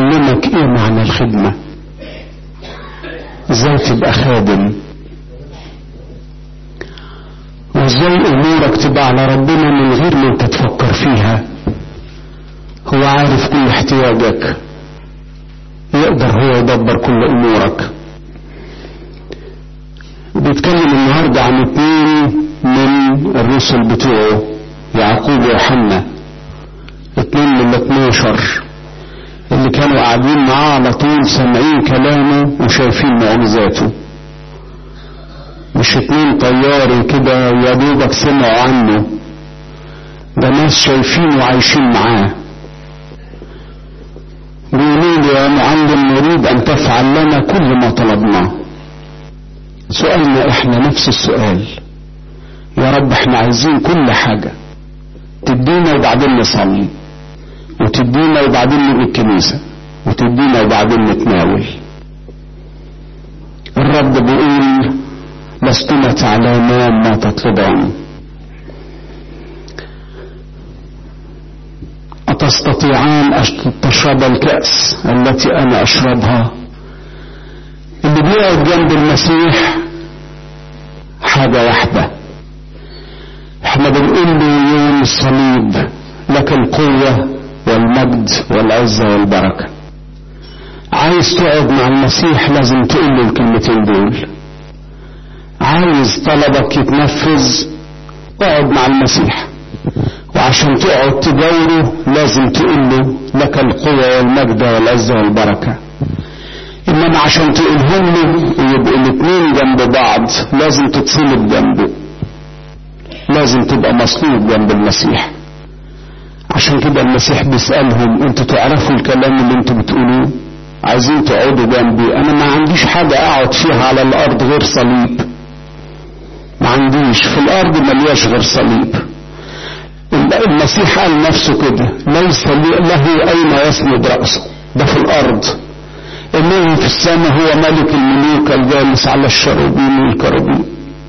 تعلمك ايه معنى الخدمة ازاي تبقى خادم وازاي امورك تبقى على ربنا من غير ما انت تفكر فيها هو عارف كل احتياجك يقدر هو يدبر كل امورك بيتكلم النهاردة عن اتنين من الرسل بتوعه يعقوب ويوحنا اتنين من الاتناشر اللي كانوا قاعدين معاه على طول سامعين كلامه وشايفين معجزاته مش اتنين طياري كده يا دوبك سمعوا عنه ده ناس شايفين وعايشين معاه بيقولوا له يا معلم نريد ان تفعل لنا كل ما طلبناه سؤالنا احنا نفس السؤال يا رب احنا عايزين كل حاجة تدينا وبعدين نصلي وتدينا وبعدين نيجي الكنيسة وتدينا وبعدين نتناول الرب بيقول لستما تعلمان ما تطلبان أتستطيعان أن تشرب الكأس التي أنا أشربها اللي بيقعد جنب المسيح حاجة واحدة احنا بنقول له يوم الصليب لك القوة والمجد والعزة والبركة عايز تقعد مع المسيح لازم تقول له الكلمتين دول عايز طلبك يتنفذ اقعد مع المسيح وعشان تقعد تجاوره لازم تقول له لك القوة والمجد والعزة والبركة انما عشان تقولهم له يبقوا الاثنين جنب بعض لازم تتصلب جنبه لازم تبقى مصلوب جنب المسيح عشان كده المسيح بيسألهم انتوا تعرفوا الكلام اللي انتوا بتقولوه عايزين تقعدوا جنبي انا ما عنديش حاجة اقعد فيها على الارض غير صليب ما عنديش في الارض ملياش غير صليب المسيح قال نفسه كده ليس له اين يسند رأسه ده في الارض انه في السماء هو ملك الملوك الجالس على الشروبين والكروبين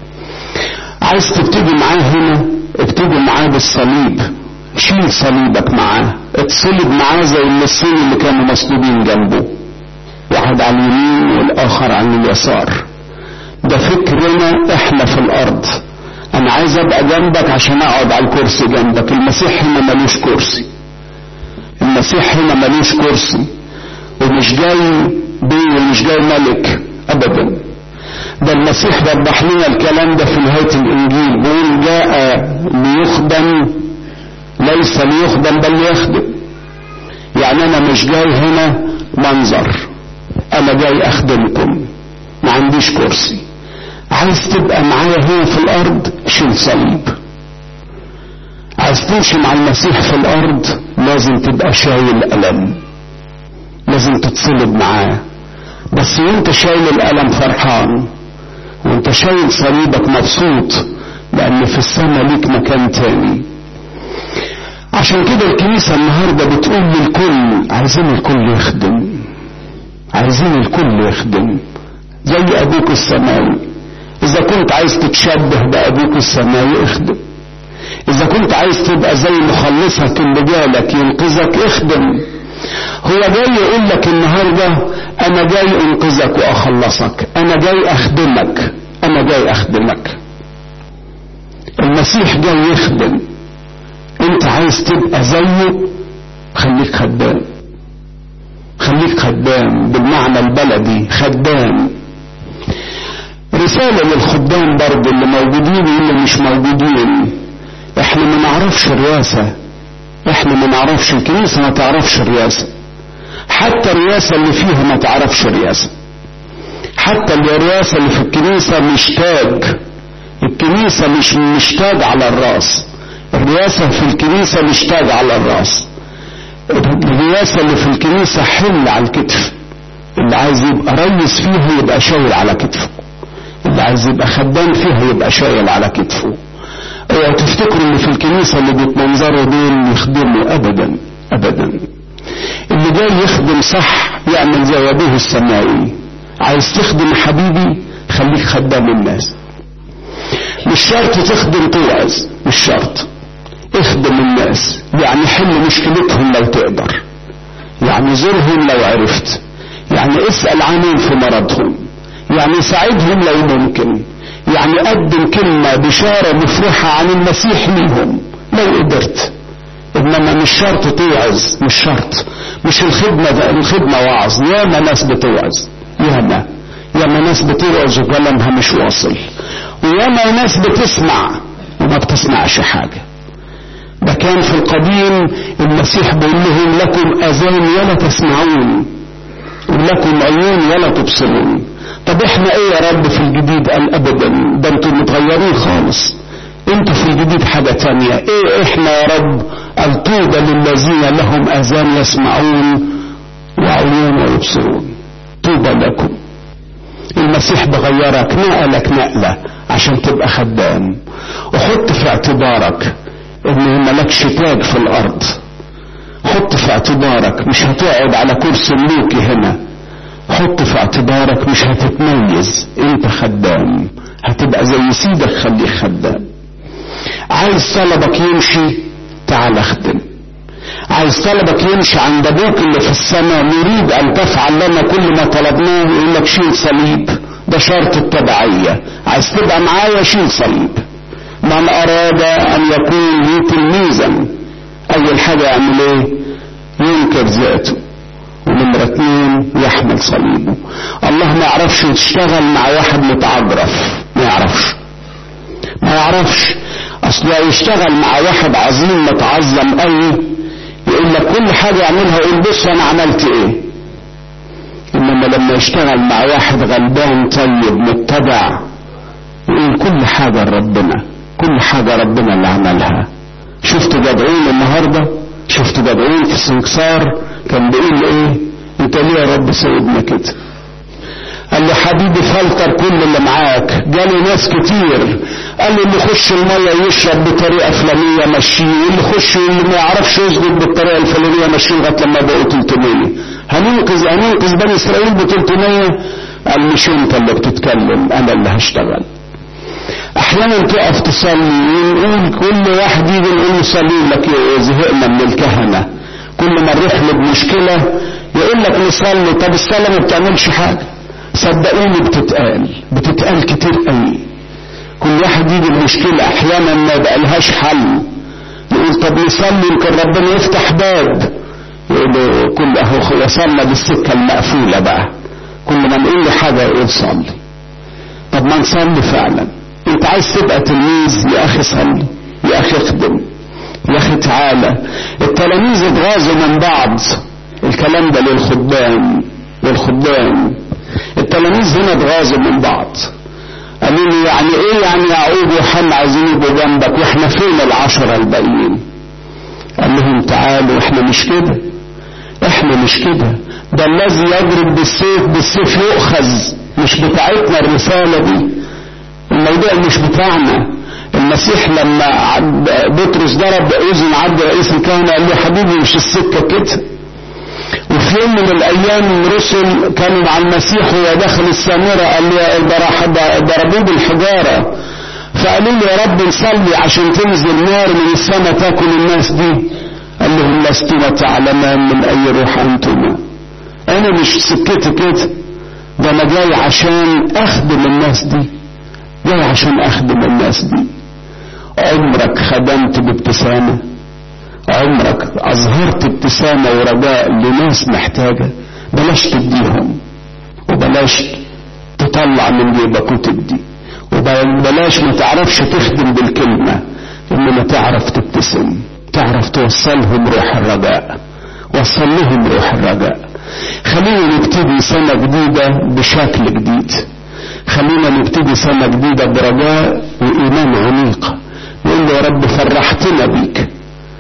عايز تبتدي معاه هنا ابتدي معاه بالصليب شيل صليبك معاه اتصلب معاه زي اللصين اللي كانوا مصلوبين جنبه واحد على اليمين والاخر على اليسار ده فكرنا احنا في الارض انا عايز ابقى جنبك عشان اقعد على الكرسي جنبك المسيح هنا ملوش كرسي المسيح هنا ملوش كرسي ومش جاي بيه ومش جاي ملك ابدا ده المسيح وضح لنا الكلام ده في نهاية الانجيل بيقول جاء ليخدم ليس ليخدم بل ليخدم يعني انا مش جاي هنا منظر انا جاي اخدمكم ما عنديش كرسي عايز تبقى معايا هنا في الارض شيل صليب عايز تمشي مع المسيح في الارض لازم تبقى شايل الم لازم تتصلب معاه بس وانت شايل الالم فرحان وانت شايل صليبك مبسوط لان في السماء ليك مكان تاني عشان كده الكنيسة النهاردة بتقول للكل عايزين الكل يخدم عايزين الكل يخدم زي ابوك السماوي اذا كنت عايز تتشبه بابوك السماوي اخدم اذا كنت عايز تبقى زي مخلصك اللي جالك ينقذك اخدم هو جاي يقول لك النهارده انا جاي انقذك واخلصك انا جاي اخدمك انا جاي اخدمك المسيح جاي يخدم انت عايز تبقى زيه خليك خدام خليك خدام بالمعنى البلدي خدام رسالة للخدام برضه اللي موجودين واللي مش موجودين احنا ما نعرفش الرئاسة احنا ما نعرفش الكنيسة ما تعرفش الرئاسة حتى الرئاسة اللي فيها ما تعرفش الرئاسة حتى الرئاسة اللي في الكنيسة مش تاج الكنيسة مش مش تاج على الراس الرئاسة في الكنيسة مش تاج على الراس الرئاسة اللي في الكنيسة حمل على الكتف اللي عايز يبقى ريس فيها يبقى شايل على كتفه اللي عايز يبقى خدام فيها يبقى شايل على كتفه اوعوا تفتكروا ان في الكنيسة اللي بيتمنظروا دول يخدموا ابدا ابدا اللي جاي يخدم صح يعمل زي ابوه السماوي عايز تخدم حبيبي خليك خدام الناس مش شرط تخدم توعظ مش شرط اخدم الناس يعني حل مشكلتهم لو تقدر يعني زورهم لو عرفت يعني اسأل عنهم في مرضهم يعني ساعدهم لو ممكن يعني قدم كلمة بشارة مفرحة عن المسيح ليهم لو قدرت انما مش شرط توعظ مش شرط مش الخدمة ده الخدمة وعظ ياما ناس بتوعظ ياما ياما ناس بتوعظ وكلامها مش واصل وياما ناس بتسمع وما بتسمعش حاجة ده كان في القديم المسيح بيقول لهم لكم اذان ولا تسمعون ولكم عيون ولا تبصرون طب احنا ايه يا رب في الجديد قال ابدا ده انتم متغيرين خالص انتوا في الجديد حاجة تانية ايه احنا يا رب قال طوبى للذين لهم اذان يسمعون وعيون يبصرون طوبى لكم المسيح بغيرك نقلك نقلة عشان تبقى خدام وحط في اعتبارك ان ملكش تاج في الارض حط في اعتبارك مش هتقعد على كرسي ملوكي هنا حط في اعتبارك مش هتتميز انت خدام هتبقى زي سيدك خليك خدام عايز طلبك يمشي تعال اخدم عايز طلبك يمشي عند ابوك اللي في السماء نريد ان تفعل لنا كل ما طلبناه يقول لك شيل صليب ده شرط التبعية عايز تبقى معايا شيل صليب من اراد ان يكون لي تلميذا اول حاجة يعمل ايه ينكر ذاته ونمرة اتنين يحمل صليبه الله ما يعرفش يشتغل مع واحد متعجرف ما يعرفش ما يعرفش اصل يشتغل مع واحد عظيم متعظم قوي يقول لك كل حاجة يعملها يقول بص انا عملت ايه انما لما يشتغل مع واحد غلبان طيب متبع يقول كل حاجة لربنا كل حاجة ربنا اللي عملها شفتوا جدعون النهاردة شفتوا جدعون في السنكسار كان بيقول ايه انت ليه يا رب سيدنا كده قال له حبيبي فلتر كل اللي معاك جالي ناس كتير قال له اللي يخش المية يشرب بطريقة فلانية مشيه واللي يخش واللي ما يعرفش يسجد بالطريقة الفلانية مشيه لغاية لما بقوا 300 هننقذ هننقذ بني اسرائيل ب 300 قال مش انت اللي بتتكلم انا اللي هشتغل احيانا تقف تصلي ونقول كل واحد يجي نقول نصلي لك زهقنا من الكهنة كل ما نروح له بمشكلة يقول لك نصلي طب الصلاة ما بتعملش حاجة صدقوني بتتقال بتتقال كتير قوي كل واحد يجي بمشكلة احيانا ما بقالهاش حل يقول طب نصلي يمكن ربنا يفتح باب يقول كل اهو وصلنا بالسكة المقفولة بقى كل ما نقول له حاجة يقول صلي طب ما نصلي فعلا انت عايز تبقى تلميذ يا اخي صلي يا اخي اخدم يا اخي تعالى التلاميذ اتغاظوا من بعض الكلام ده للخدام للخدام التلاميذ هنا اتغاظوا من بعض قالوا له يعني ايه يعني يعقوب وحنا عايزين يبقوا جنبك واحنا فين العشرة الباقيين قال لهم تعالوا احنا مش كده احنا مش كده ده الذي يضرب بالسيف بالسيف يؤخذ مش بتاعتنا الرسالة دي الموضوع مش بتاعنا المسيح لما بطرس ضرب اذن عبد رئيس الكهنه قال له حبيبي مش السكه كده وفي يوم من الايام الرسل كانوا مع المسيح وهو داخل السامره قال له ضربوه بالحجاره فقالوا له يا رب نصلي عشان تنزل نار من السماء تاكل الناس دي قال لهم لستما تعلمان من اي روح انتما انا مش سكتي كده ده انا جاي عشان اخدم الناس دي جاي عشان اخدم الناس دي عمرك خدمت بابتسامة عمرك اظهرت ابتسامة ورجاء لناس محتاجة بلاش تديهم وبلاش تطلع من جيبك وتدي وبلاش ما تعرفش تخدم بالكلمة انما تعرف تبتسم تعرف توصلهم روح الرجاء وصل لهم روح الرجاء خلينا نبتدي سنة جديدة بشكل جديد خلينا نبتدي سنة جديدة برجاء وإيمان عميق نقول له يا رب فرحتنا بيك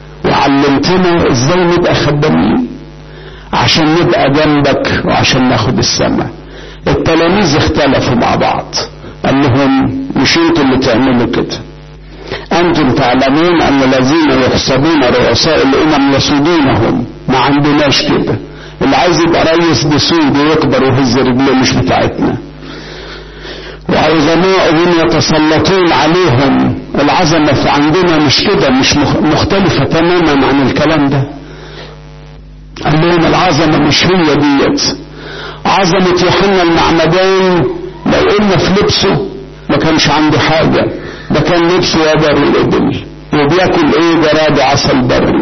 وعلمتنا ازاي نبقى خدامين عشان نبقى جنبك وعشان ناخد السماء التلاميذ اختلفوا مع بعض قال لهم مش انتوا اللي تعملوا كده انتم تعلمون ان الذين يحسبون رؤساء الامم يسودونهم ما عندناش كده اللي عايز يبقى رئيس بسود ويكبر ويهز رجليه مش بتاعتنا وعظماؤهم يتسلطون عليهم العظمة عندنا مش كده مش مختلفة تماما عن الكلام ده قال لهم العظمة مش هي ديت عظمة يوحنا المعمدان لو قلنا في لبسه ما كانش عنده حاجة ده كان لبسه وبر الإبل وبياكل ايه جراد عسل بري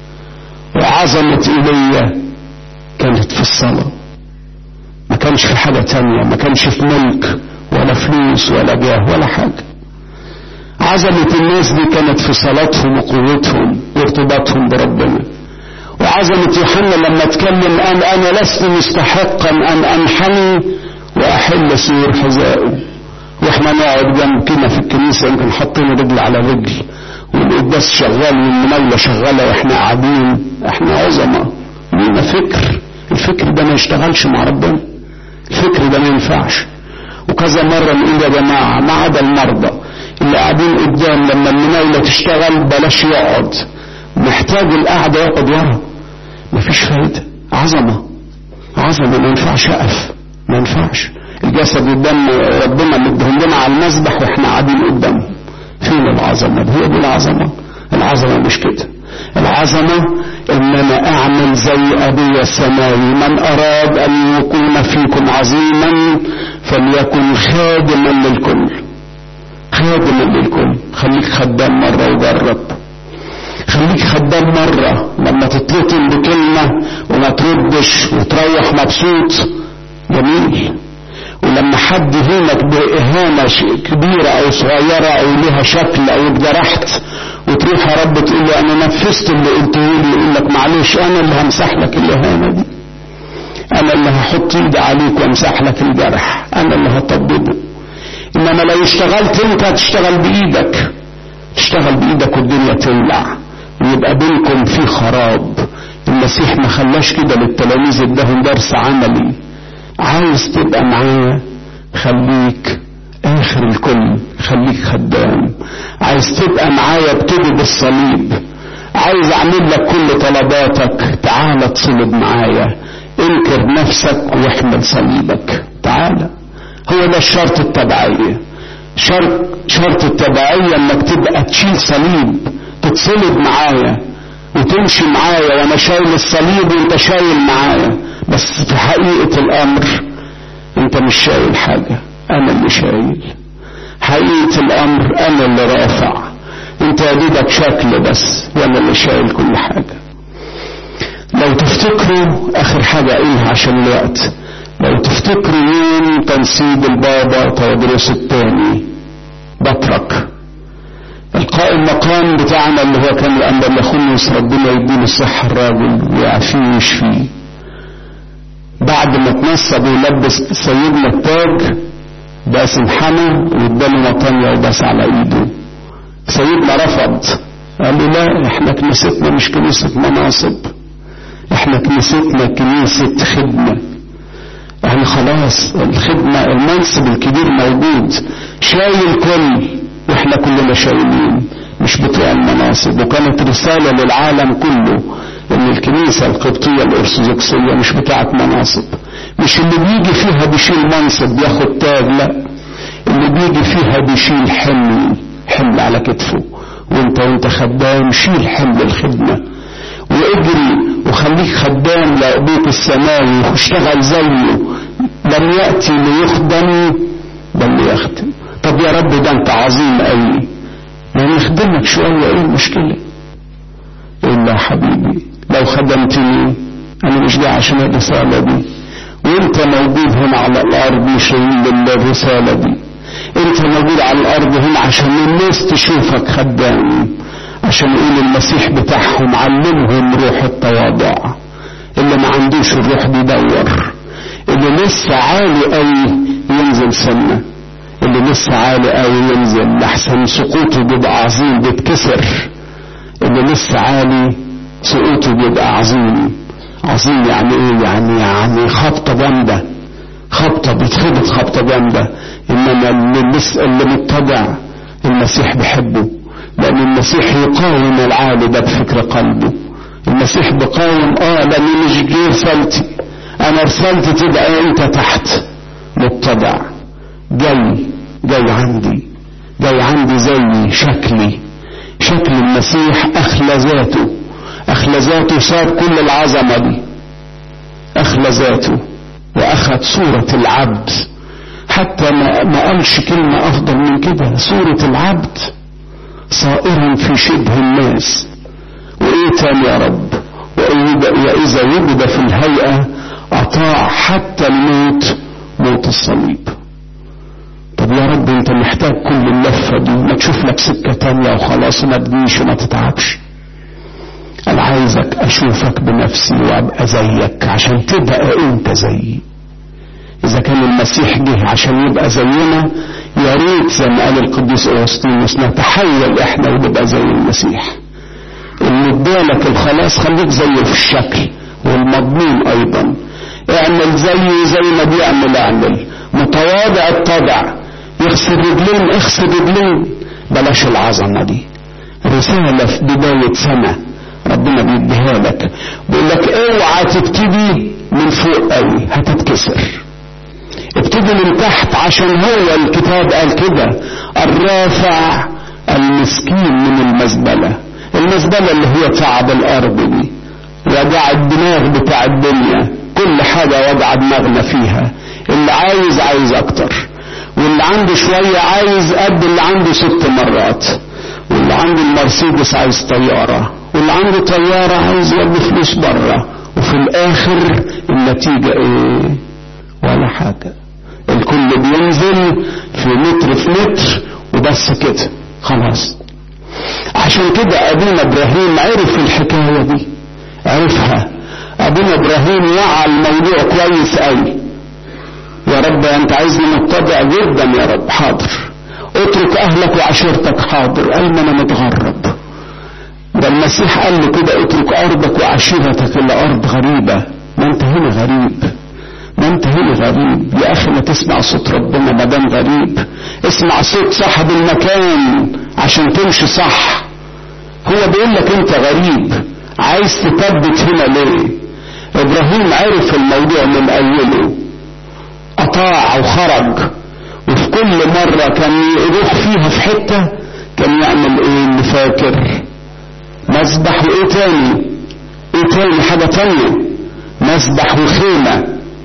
وعظمة ايليا كانت في الصلاة ما كانش في حاجة تانية ما كانش في ملك ولا فلوس ولا جاه ولا حاجة عظمة الناس دي كانت في صلاتهم وقوتهم وارتباطهم بربنا وعظمة يوحنا لما اتكلم قال انا لست مستحقا ان انحني واحل سور حذائه واحنا نقعد جنب كده في الكنيسة يمكن حاطين رجل على رجل والقداس شغال والمناولة شغالة واحنا قاعدين احنا عظمة لينا فكر الفكر ده ما يشتغلش مع ربنا الفكر ده ما ينفعش وكذا مرة نقول يا جماعة ما عدا المرضى اللي قاعدين قدام لما المناولة تشتغل بلاش يقعد محتاج القعدة يقعد ورا مفيش فايدة عظمة عظمة ما ينفعش أقف ما ينفعش الجسد قدام ربنا مدهم لنا على المسبح واحنا قاعدين قدامه فين العظمة هي دي العظمة العظمة مش كده العظمة ان انا اعمل زي ابي السماوي من اراد ان يكون فيكم عظيما فليكن خادما للكل خادما للكل خليك خدام مرة وجرب خليك خدام مرة لما تتلطم بكلمة وما تردش وتروح مبسوط جميل ولما حد يهينك بإهانة كبيرة أو صغيرة أو لها شكل أو اتجرحت وتروح يا رب تقول له أنا نفذت اللي قلته لي يقول لك معلش أنا اللي همسح لك الإهانة دي أنا اللي هحط إيدي عليك وامسح لك الجرح أنا اللي هطببه إنما لو اشتغلت أنت هتشتغل بإيدك تشتغل بإيدك والدنيا تولع ويبقى بينكم في خراب المسيح ما خلاش كده للتلاميذ اداهم درس عملي عايز تبقى معاه خليك اخر الكل خليك خدام عايز تبقى معايا ابتدي بالصليب عايز اعمل لك كل طلباتك تعالى تصلب معايا انكر نفسك واحمل صليبك تعالى هو ده الشرط التبعية شرط شرط التبعية انك تبقى تشيل صليب تتصلب معايا وتمشي معايا وانا شايل الصليب وانت شايل معايا بس في حقيقة الامر انت مش شايل حاجة انا اللي شايل حقيقة الامر انا اللي رافع انت يا دوبك شكل بس وانا اللي شايل كل حاجة لو تفتكروا اخر حاجة اقولها عشان الوقت لو تفتكروا يوم تنصيب البابا تودروس الثاني بطرك القاء المقام بتاعنا اللي هو كان الأنبا يخلص ربنا يديله الصحة الراجل ويعافيه ويشفيه بعد ما اتنصب ويلبس سيدنا التاج باس انحنى واداله مطانية وباس على ايده سيدنا رفض قال له لا احنا كنيستنا مش كنيسة مناصب احنا كنيستنا كنيسة خدمة احنا خلاص الخدمة المنصب الكبير موجود شايل كل واحنا كلنا شايلين مش بتوع المناصب وكانت رسالة للعالم كله ان الكنيسة القبطية الارثوذكسية مش بتاعت مناصب مش اللي بيجي فيها بيشيل منصب بياخد تاج لا اللي بيجي فيها بيشيل حمل حمل على كتفه وانت وانت خدام شيل حمل الخدمة واجري وخليك خدام لأبوك السماوي واشتغل زيه لم يأتي ليخدم بل ليخدم طب يا رب ده انت عظيم قوي ما نخدمك شوية ايه المشكلة الا يا حبيبي لو خدمتني انا مش جاي عشان الرسالة دي وانت موجود هنا على الارض مش للرسالة دي انت موجود على الارض هنا عشان الناس تشوفك خدام عشان يقول المسيح بتاعهم علمهم روح التواضع اللي ما عندوش الروح دي دور اللي لسه عالي قوي ينزل سنه اللي لسه عالي قوي ينزل لحسن سقوطه بيبقى عظيم بيتكسر اللي لسه عالي سقوطه بيبقى عظيم عظيم يعني ايه يعني يعني خبطه جامده خبطه بيتخبط خبطه جامده انما اللي لسه اللي متبع المسيح بيحبه لان المسيح يقاوم العالي ده بفكر قلبه المسيح بيقاوم اه لاني مش جه رسالتي انا رسالتي تبقى انت تحت متبع جاي جاي عندي جاي عندي زي شكلي شكل المسيح أخلى ذاته أخلى أخلى ذاته ساب كل العظمة دي أخلى ذاته وأخذ صورة العبد حتى ما, ما قالش كلمة أفضل من كده صورة العبد صائرا في شبه الناس وإيه تاني يا رب وإذا وجد في الهيئة أطاع حتى الموت موت الصليب طب يا رب انت محتاج كل اللفة دي ما تشوف لك سكة تانية وخلاص ما تجيش وما تتعبش انا عايزك اشوفك بنفسي وابقى زيك عشان تبقى انت زيي اذا كان المسيح جه عشان يبقى زينا يا ريت زي ما قال القديس اغسطينوس نتحول احنا ونبقى زي المسيح اللي ادالك الخلاص خليك زيه في الشكل والمضمون ايضا اعمل زيه زي ما بيعمل اعمل متواضع الطبع يغسل رجلين اغسل رجلين بلاش العظمه دي رساله في بدايه سنه ربنا بيديها لك بيقول لك اوعى تبتدي من فوق قوي هتتكسر ابتدي من تحت عشان هو الكتاب قال كده الرافع المسكين من المزبلة المزبلة اللي هي تعب الارض دي وجع الدماغ بتاع الدنيا كل حاجة وجع دماغنا فيها اللي عايز عايز اكتر واللي عنده شوية عايز قد اللي عنده ست مرات واللي عنده المرسيدس عايز طيارة واللي عنده طيارة عايز يودي فلوس بره وفي الاخر النتيجة ايه ولا حاجة الكل بينزل في متر في متر وبس كده خلاص عشان كده ابونا ابراهيم عرف الحكاية دي عرفها ابونا ابراهيم وعى الموضوع كويس قوي يا رب انت عايزني متبع جدا يا رب حاضر اترك اهلك وعشيرتك حاضر قال ما انا متغرب ده المسيح قال له كده اترك ارضك وعشيرتك الى ارض غريبه ما انت هنا غريب ما انت هنا غريب يا اخي ما تسمع صوت ربنا ما دام غريب اسمع صوت صاحب المكان عشان تمشي صح هو بيقول لك انت غريب عايز تثبت هنا ليه ابراهيم عرف الموضوع من اوله اطاع وخرج وفي كل مرة كان يروح فيها في حتة كان يعمل ايه اللي فاكر مسبح وايه تاني ايه تاني حاجة تانية مسبح وخيمة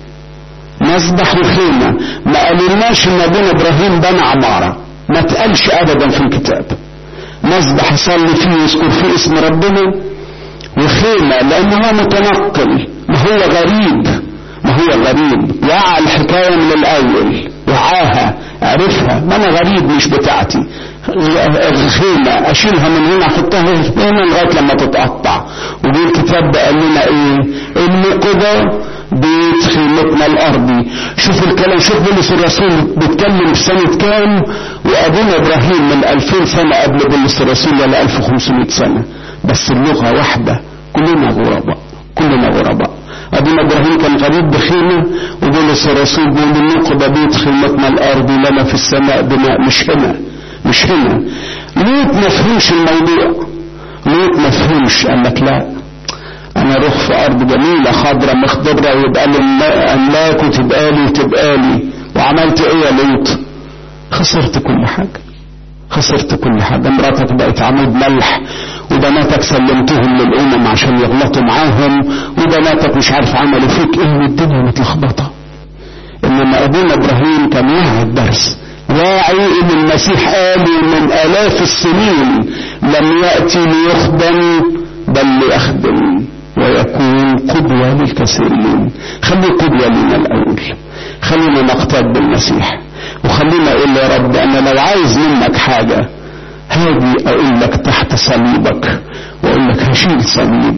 مسبح وخيمة ما قالولناش ان ابونا ابراهيم بنى عمارة ما تقالش ابدا في الكتاب مسبح يصلي فيه ويذكر فيه اسم ربنا وخيمة لان هو متنقل ما هو غريب ما هو غريب وعى الحكاية من الاول وعاها عرفها ما انا غريب مش بتاعتي الخيمة اشيلها من هنا احطها هنا لغاية لما تتقطع ودي الكتاب ده قال لنا ايه النقبة بيت خيمتنا الارضي شوف الكلام شوف بولس الرسول بيتكلم في سنة كام وابونا ابراهيم من 2000 سنة قبل بولس الرسول ولا 1500 سنة بس اللغة واحدة كلنا غرباء كلنا غرباء ابونا ابراهيم كان غريب بخيمه وبولس الرسول بيقول النقبه بيت خيمتنا الارض لنا في السماء بناء مش هنا مش هنا ليه ما فهمش الموضوع ليه ما فهمش قال لك لا انا اروح في ارض جميله خضراء مخضره ويبقى لي املاك وتبقى لي وتبقى لي وعملت ايه يا لوط خسرت كل حاجه خسرت كل حاجه مراتك بقت عمود ملح وبناتك سلمتهم للامم عشان يغلطوا معاهم وبناتك مش عارف عملوا فيك ايه والدنيا متلخبطه انما ابونا ابراهيم كان واعي الدرس واعي ان المسيح قال من الاف السنين لم ياتي ليخدم بل ليخدم ويكون قدوه للكثيرين خلي قدوه لنا الاول خلينا نقتد بالمسيح وخلينا اقول يا رب انا لو عايز منك حاجه هاجي اقول لك تحت صليبك واقول لك هشيل صليب